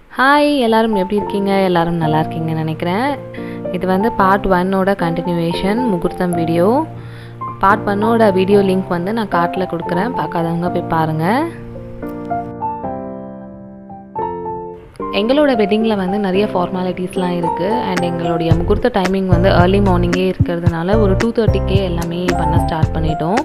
hi எல்லாரும் எப்படி இருக்கீங்க எல்லாரும் நல்லா இருக்கீங்கன்னு நினைக்கிறேன் இது வந்து பார்ட் ஒன்னோட கண்டினியூவேஷன் முகூர்த்தம் வீடியோ பார்ட் ஒன்னோட வீடியோ லிங்க் வந்து நான் கார்ட்டில் கொடுக்குறேன் பார்க்காதவங்க போய் பாருங்கள் எங்களோட வெட்டிங்கில் வந்து நிறைய ஃபார்மாலிட்டிஸ்லாம் இருக்குது அண்ட் எங்களுடைய முகூர்த்த டைமிங் வந்து ஏர்லி மார்னிங்கே இருக்கிறதுனால ஒரு டூ தேர்ட்டிக்கே எல்லாமே பண்ண ஸ்டார்ட் பண்ணிட்டோம்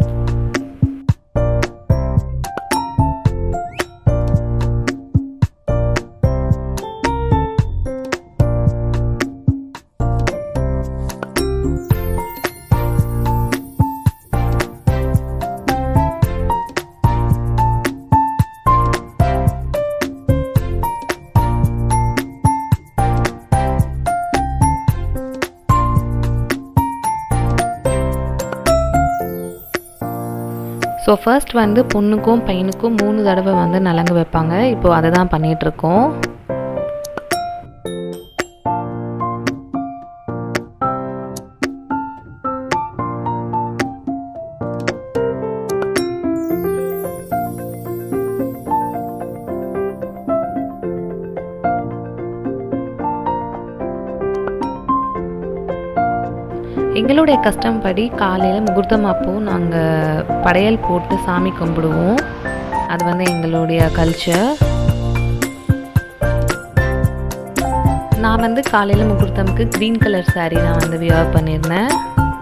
ஸோ ஃபர்ஸ்ட் வந்து பொண்ணுக்கும் பையனுக்கும் மூணு தடவை வந்து நலங்கு வைப்பாங்க இப்போ அதை தான் பண்ணிகிட்ருக்கோம் எங்களுடைய கஷ்டம் படி காலையில் முகூர்த்தம் அப்போ நாங்கள் படையல் போட்டு சாமி கும்பிடுவோம் அது வந்து எங்களுடைய கல்ச்சர் நான் வந்து காலையில் முகூர்த்தமுக்கு க்ரீன் கலர் சாரீ நான் வந்து வியர் பண்ணியிருந்தேன்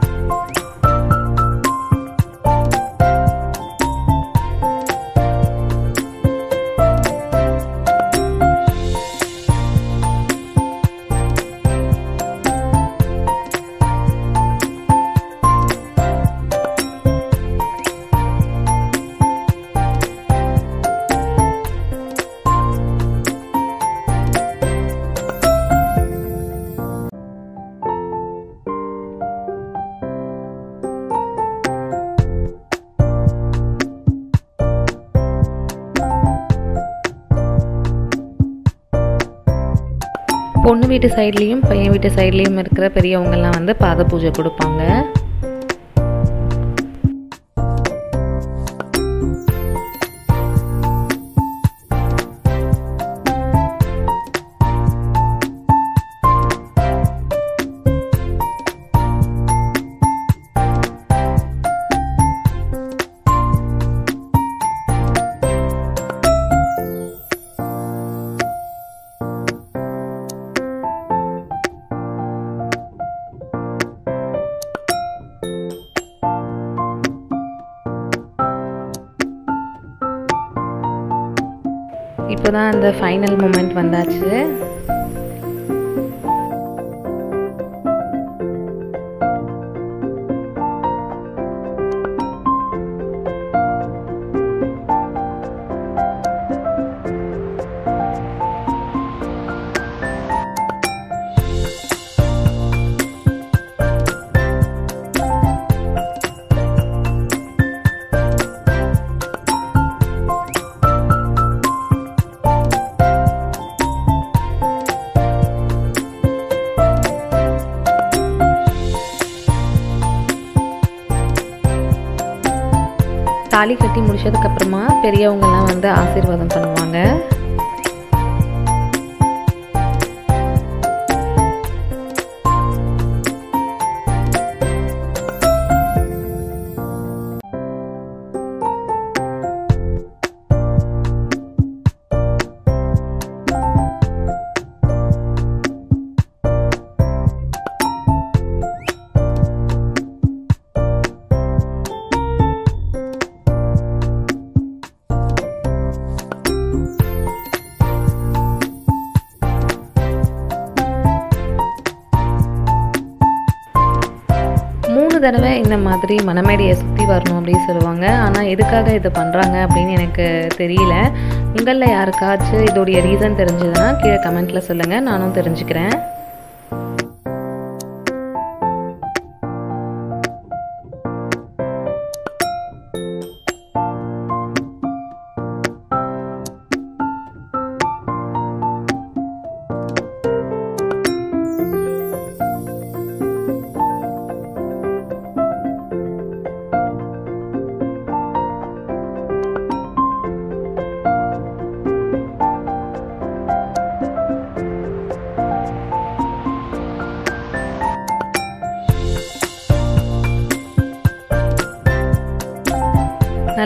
பொண்ணு வீட்டு சைட்லேயும் பையன் வீட்டு சைட்லேயும் இருக்கிற பெரியவங்கெல்லாம் வந்து பாத பூஜை கொடுப்பாங்க இப்போ தான் அந்த ஃபைனல் மூமெண்ட் வந்தாச்சு தாலி கட்டி முடிச்சதுக்கப்புறமா பெரியவங்கெல்லாம் வந்து ஆசீர்வாதம் பண்ணுவாங்க மூணு தடவை இந்த மாதிரி மணமேடையை சுற்றி வரணும் அப்படின்னு சொல்லுவாங்க ஆனால் எதுக்காக இதை பண்ணுறாங்க அப்படின்னு எனக்கு தெரியல உங்களில் யாருக்காச்சும் இதோடைய ரீசன் தெரிஞ்சதுன்னா கீழே கமெண்ட்டில் சொல்லுங்கள் நானும் தெரிஞ்சுக்கிறேன்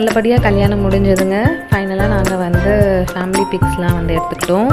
நல்லபடியாக கல்யாணம் முடிஞ்சதுங்க ஃபைனலாக நாங்கள் வந்து ஃபேமிலி பிக்ஸ்லாம் வந்து எடுத்துக்கிட்டோம்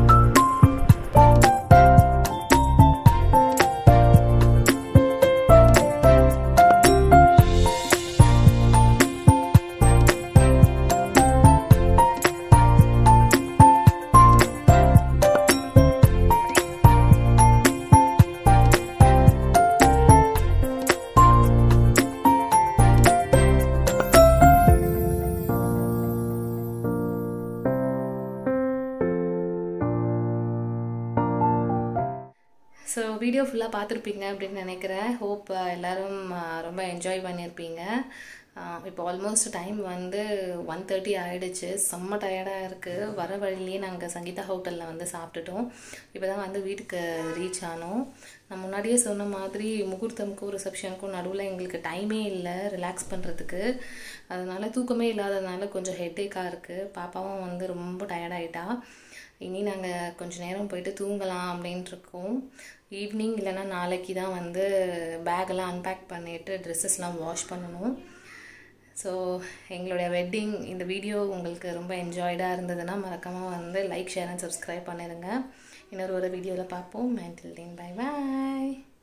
ஸோ வீடியோ ஃபுல்லாக பார்த்துருப்பீங்க அப்படின்னு நினைக்கிறேன் ஹோப் எல்லோரும் ரொம்ப என்ஜாய் பண்ணியிருப்பீங்க இப்போ ஆல்மோஸ்ட் டைம் வந்து ஒன் தேர்ட்டி ஆகிடுச்சு செம்ம டயர்டாக இருக்குது வர வழியிலேயே நாங்கள் சங்கீதா ஹோட்டலில் வந்து சாப்பிட்டுட்டோம் இப்போ தான் வந்து வீட்டுக்கு ரீச் ஆனோம் நான் முன்னாடியே சொன்ன மாதிரி முகூர்த்தமுக்கும் ரிசப்ஷனுக்கும் நடுவில் எங்களுக்கு டைமே இல்லை ரிலாக்ஸ் பண்ணுறதுக்கு அதனால் தூக்கமே இல்லாததுனால கொஞ்சம் ஹெட்டேக்காக இருக்குது பாப்பாவும் வந்து ரொம்ப டயர்டாயிட்டா இனி நாங்கள் கொஞ்சம் நேரம் போயிட்டு தூங்கலாம் அப்படின்ட்டு இருக்கோம் ஈவினிங் இல்லைன்னா நாளைக்கு தான் வந்து பேக்கெல்லாம் அன்பேக் பண்ணிவிட்டு ட்ரெஸ்ஸஸ்லாம் வாஷ் பண்ணணும் ஸோ எங்களுடைய வெட்டிங் இந்த வீடியோ உங்களுக்கு ரொம்ப என்ஜாய்டாக இருந்ததுன்னா மறக்காமல் வந்து லைக் ஷேர் அண்ட் சப்ஸ்கிரைப் பண்ணிடுங்க இன்னொரு ஒரு வீடியோவில் பார்ப்போம் மென்டில் டீன் பை பாய்